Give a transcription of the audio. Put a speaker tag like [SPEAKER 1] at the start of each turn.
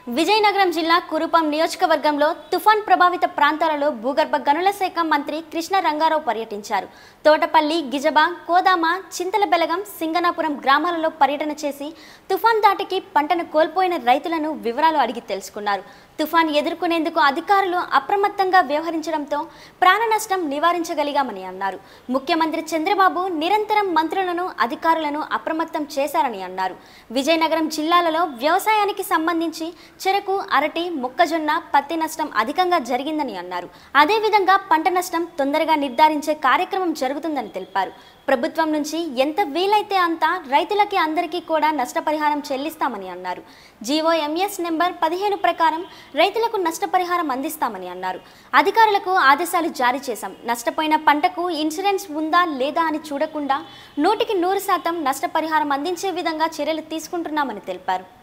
[SPEAKER 1] విజయనగరం జిల్లా కురుపం నియోజకవర్గంలో తుఫాన్ ప్రభావిత ప్రాంతాలలో భూగర్భ గనుల శాఖ మంత్రి కృష్ణ రంగారావు పర్యటించారు తోటపల్లి గిజబా కోదామ చింతలబెలగం సింగనాపురం గ్రామాలలో పర్యటన చేసి తుఫాన్ దాటికి పంటను కోల్పోయిన రైతులను వివరాలు అడిగి తెలుసుకున్నారు తుఫాన్ ఎదుర్కొనేందుకు అధికారులు అప్రమత్తంగా వ్యవహరించడంతో ప్రాణ నష్టం నివారించగలిగామని అన్నారు ముఖ్యమంత్రి చంద్రబాబు నిరంతరం మంత్రులను అధికారులను అప్రమత్తం చేశారని అన్నారు విజయనగరం జిల్లాలలో వ్యవసాయానికి సంబంధించి చెరకు అరటి మొక్కజొన్న పత్తి నష్టం అధికంగా జరిగిందని అన్నారు అదేవిధంగా పంట నష్టం తొందరగా నిర్ధారించే కార్యక్రమం జరుగుతుందని తెలిపారు ప్రభుత్వం నుంచి ఎంత వీలైతే అంత రైతులకి అందరికీ కూడా నష్టపరిహారం చెల్లిస్తామని అన్నారు జీఓఎంఎస్ నెంబర్ పదిహేను ప్రకారం రైతులకు నష్టపరిహారం అందిస్తామని అన్నారు అధికారులకు ఆదేశాలు జారీ చేశాం నష్టపోయిన పంటకు ఇన్సూరెన్స్ ఉందా లేదా అని చూడకుండా నూటికి నూరు శాతం నష్టపరిహారం అందించే విధంగా చర్యలు తీసుకుంటున్నామని తెలిపారు